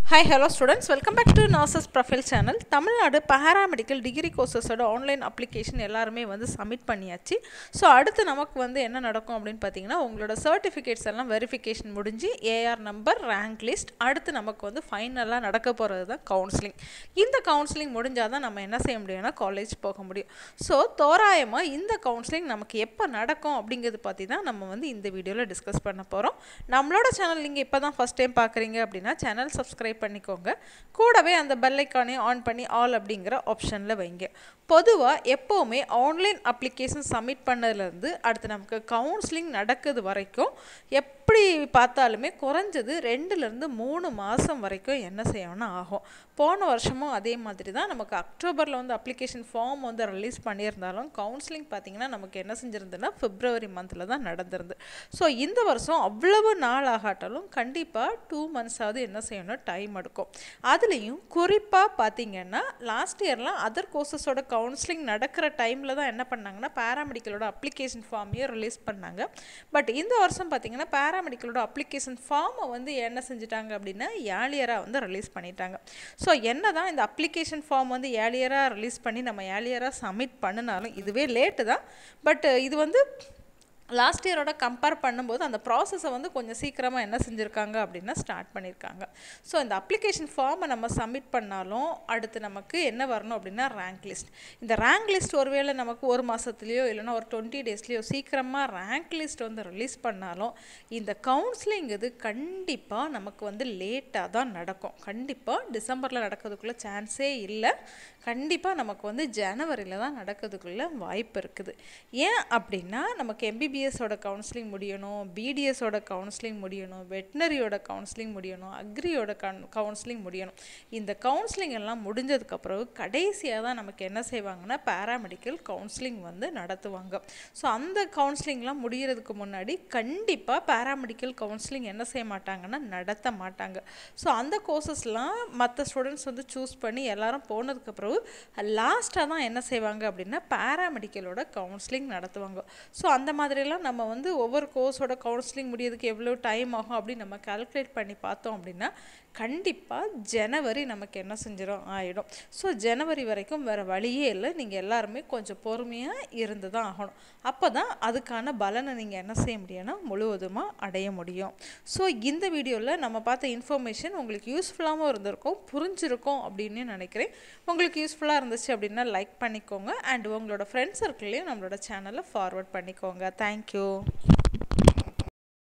hi hello students welcome back to nurses profile channel Tamil Nadu paramedical degree கோர்சஸோட online application எல்லாருமே வந்து submit பண்ணியாச்சு so அடுத்து நமக்கு வந்து என்ன நடக்கும் அப்படின்னு பார்த்தீங்கன்னா உங்களோட சர்டிஃபிகேட்ஸ் எல்லாம் வெரிஃபிகேஷன் முடிஞ்சு ஏஆர் நம்பர் ரேங்க் லிஸ்ட் அடுத்து நமக்கு வந்து ஃபைனலாக நடக்க போகிறது தான் கவுன்சிலிங் இந்த கவுன்சிலிங் முடிஞ்சால் தான் நம்ம என்ன செய்ய முடியும்னா காலேஜ் போக முடியும் ஸோ தோராயமாக இந்த கவுன்சிலிங் நமக்கு எப்போ நடக்கும் அப்படிங்கிறது பற்றி தான் நம்ம வந்து இந்த வீடியோவில் டிஸ்கஸ் பண்ண போகிறோம் நம்மளோட சேனல் நீங்கள் இப்போ தான் ஃபஸ்ட் டைம் பார்க்குறீங்க அப்படின்னா சேனல் சப்ஸ்கிரைப் பண்ணிக்கோங்க கூடவே அந்த பெல் ஐக்கானே ஆன் பண்ணி ஆல் அப்படிங்கிற ஆப்ஷனில் வைங்க பொதுவாக எப்போவுமே ஆன்லைன் அப்ளிகேஷன் சப்மிட் பண்ணதுலேருந்து அடுத்து நமக்கு கவுன்சிலிங் நடக்குது வரைக்கும் எப்படி பார்த்தாலுமே குறைஞ்சது ரெண்டுலேருந்து மூணு மாதம் வரைக்கும் என்ன செய்யணும்னா ஆகும் போன வருஷமும் அதே மாதிரி தான் நமக்கு அக்டோபரில் வந்து அப்ளிகேஷன் ஃபார்ம் வந்து ரிலீஸ் பண்ணியிருந்தாலும் கவுன்சிலிங் பார்த்திங்கன்னா நமக்கு என்ன செஞ்சுருந்துன்னா பிப்ரவரி மந்தில் தான் நடந்திருந்து ஸோ இந்த வருஷம் அவ்வளவு நாள் ஆகாட்டாலும் கண்டிப்பாக டூ மந்த்ஸாவது என்ன செய்யணும் டைம் எடுக்கும் அதுலேயும் குறிப்பாக பார்த்தீங்கன்னா லாஸ்ட் இயர்லாம் அதர் கோர்சஸோட கவுன்சிலிங் நடக்கிற டைமில் தான் என்ன பண்ணாங்கன்னா பேராமெடிக்கலோட அப்ளிகேஷன் ஃபார்மையும் ரிலீஸ் பண்ணாங்க பட் இந்த வருஷம் பார்த்தீங்கன்னா பேராமெடிக்கலோட அப்ளிகேஷன் ஃபார்மை வந்து என்ன செஞ்சுட்டாங்க அப்படின்னா ஏர்லியராக வந்து ரிலீஸ் பண்ணிட்டாங்க ஸோ என்ன தான் இந்த அப்ளிகேஷன் ஃபார்ம் வந்து ஏர்லியராக ரிலீஸ் பண்ணி நம்ம ஏர்லியராக சப்மிட் பண்ணினாலும் இதுவே லேட்டு தான் பட் இது வந்து லாஸ்ட் இயரோட கம்பேர் பண்ணும்போது அந்த ப்ராசஸை வந்து கொஞ்சம் சீக்கிரமாக என்ன செஞ்சுருக்காங்க அப்படின்னா ஸ்டார்ட் பண்ணியிருக்காங்க ஸோ இந்த அப்ளிகேஷன் ஃபார்மை நம்ம சப்மிட் பண்ணாலும் அடுத்து நமக்கு என்ன வரணும் அப்படின்னா ரேங்க் லிஸ்ட் இந்த ரேங்க் லிஸ்ட் ஒருவேளை நமக்கு ஒரு மாதத்துலேயோ இல்லைன்னா ஒரு டுவெண்ட்டி டேஸ்லேயோ சீக்கிரமாக ரேங்க் லிஸ்ட் வந்து ரிலீஸ் பண்ணாலும் இந்த கவுன்சிலிங் இது கண்டிப்பாக நமக்கு வந்து லேட்டாக தான் நடக்கும் கண்டிப்பாக டிசம்பரில் நடக்கிறதுக்குள்ளே சான்ஸே இல்லை கண்டிப்பாக நமக்கு வந்து ஜனவரியில் தான் நடக்கிறதுக்குள்ள வாய்ப்பு இருக்குது ஏன் அப்படின்னா நமக்கு எம்பிபிஎஸோட கவுன்சிலிங் முடியணும் பிடிஎஸோட கவுன்சிலிங் முடியணும் வெட்டினரியோட கவுன்சிலிங் முடியணும் அக்ரியோட கன் கவுன்சிலிங் முடியணும் இந்த கவுன்சிலிங் எல்லாம் முடிஞ்சதுக்கப்புறம் கடைசியாக தான் நமக்கு என்ன செய்வாங்கன்னா பேராமெடிக்கல் கவுன்சிலிங் வந்து நடத்துவாங்க ஸோ அந்த கவுன்சிலிங்லாம் முடிகிறதுக்கு முன்னாடி கண்டிப்பாக பேராமெடிக்கல் கவுன்சிலிங் என்ன செய்ய மாட்டாங்கன்னா நடத்த மாட்டாங்க ஸோ அந்த கோர்சஸ்லாம் மற்ற ஸ்டூடெண்ட்ஸ் வந்து சூஸ் பண்ணி எல்லாரும் போனதுக்கப்புறம் லாஸ்ட்டாக தான் என்ன செய்வாங்க அப்படின்னா பேராமெடிக்கலோட கவுன்சிலிங் நடத்துவாங்க ஸோ அந்த மாதிரிலாம் நம்ம வந்து ஒவ்வொரு கோர்ஸோட கவுன்சிலிங் முடியறதுக்கு எவ்வளோ டைம் ஆகும் அப்படின்னு நம்ம கால்குலேட் பண்ணி பார்த்தோம் அப்படின்னா கண்டிப்பாக ஜனவரி நமக்கு என்ன செஞ்சிடும் ஆகிடும் ஸோ ஜனவரி வரைக்கும் வேறு வழியே இல்லை நீங்கள் எல்லாருமே கொஞ்சம் பொறுமையாக இருந்து தான் ஆகணும் அப்போ தான் அதுக்கான பலனை நீங்கள் என்ன செய்ய முடியும்னா முழுவதுமாக அடைய முடியும் ஸோ இந்த வீடியோவில் நம்ம பார்த்த இன்ஃபர்மேஷன் உங்களுக்கு யூஸ்ஃபுல்லாகவும் இருந்திருக்கும் புரிஞ்சிருக்கும் அப்படின்னு நினைக்கிறேன் உங்களுக்கு யூஸ்ஃபுல்லாக இருந்துச்சு அப்படின்னா லைக் பண்ணிக்கோங்க அண்ட் உங்களோட ஃப்ரெண்ட்ஸ் சர்க்கிள்லேயும் நம்மளோட சேனலை ஃபார்வர்ட் பண்ணிக்கோங்க தேங்க்யூ